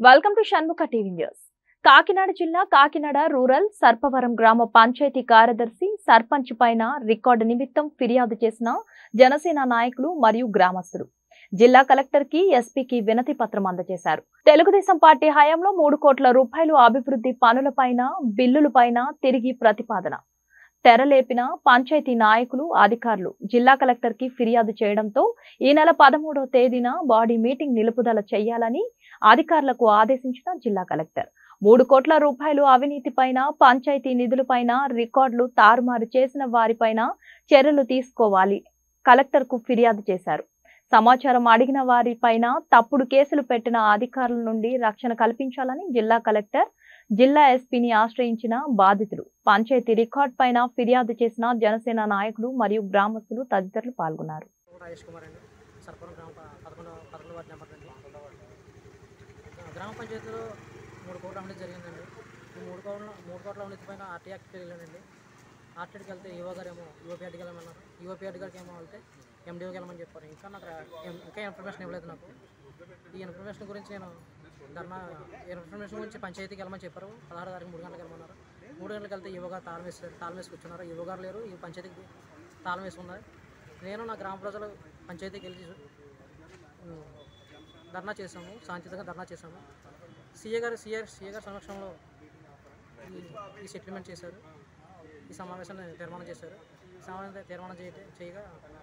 welcome to Shanmukha TV news Kakinada జిల్లా Kakinada rural Sarpavaram గ్రామ పంచాయతీ కార్యదర్శి సర్పంచ్ పైన రికార్డు నిమిత్తం ఫిర్యాదు చేసిన జనసేన నాయకులు మరియు గ్రామస్తులు జిల్లా కలెక్టర్ కి ఎస్పీకి వినతి పత్రం అందజేశారు తెలుగుదేశం పార్టీ హయాంలో మూడు కోట్ల రూపాయలు అభివృద్ధి పనులపైన బిల్లులపైన తిరిగి ప్రతిపాదన తెరలేపిన పంచాయతీ నాయకులు అధికారులు జిల్లా కలెక్టర్ కి ఫిర్యాదు చేయడంతో ఈ నెల పదమూడవ తేదీన బాడీ మీటింగ్ నిలుపుదల చేయాలని అధికారులకు ఆదేశించిన జిల్లా కలెక్టర్ మూడు కోట్ల రూపాయలు అవినీతిపైన పంచాయతీ నిధులపైన రికార్డులు తారుమారు చేసిన వారిపైన చర్యలు తీసుకోవాలి కలెక్టర్ కు ఫిర్యాదు చేశారు సమాచారం అడిగిన వారిపైన తప్పుడు కేసులు పెట్టిన అధికారుల నుండి రక్షణ కల్పించాలని జిల్లా కలెక్టర్ జిల్లా ఎస్పీని ఆశ్రయించిన బాధితులు పంచాయతీ రికార్డ్ పైన ఫిర్యాదు చేసిన జనసేన నాయకులు మరియు గ్రామస్తులు తదితరులు పాల్గొన్నారు రాజేష్ కుమార్ అండి సర్పవరం గ్రామ ప- పదకొండవ పదకొండవ వార్డు నెంబర్ అండి గ్రామ పంచాయతీలో మూడు కోట్ల అవినీతి జరిగిందండి ఈ మూడు కోట్ల మూడు కోట్ల అవినీతి పైన ఆర్టీ యాక్ట్కి వెళ్ళానండి ఆర్టీకి వెళ్తే ఈవో గారు ఏమో యూఓపీఆర్కి వెళ్ళమన్నారు యూఓపీఆర్ గారికి ఏమో వెళ్తే ఎండిఓకి వెళ్ళమని చెప్పారు ఇంకా నాకు రా- ఎం- ఇంకా ఇన్ఫర్మేషన్ ఇవ్వలేదు నాకు ఈ ఇన్ఫర్మేషన్ గురించి నేను ధర్నా ఇన్ఫర్మేషన్ గురించి పంచాయతీకి వెళ్ళమని చెప్పారు పదహారు తారీఖు మూడు గంటలకు వెళ్ళమన్నారు మూడు గంటలకు వెళ్తే ఈవో గారు తాళం వేసి తాళం వేసి కూర్చున్నారు ఈవో గారు లేరు ఈ పంచాయతీకి తాళం వేసి ఉన్నది నేను నా గ్రామ ప్రజలు పంచాయతీకి వెళ్ళి ఉమ్, ధర్నా చేసాము శాంతియుతంగా ధర్నా చేసాము సీఏ గారు సీఏ సీఏ గారి సమక్షంలో ఈ ఈ సెటిల్మెంట్ చేశారు ఈ సమావేశాన్ని తీర్మానం చేశారు ఈ సమావేశం తీర్మానం చేయ చేయగా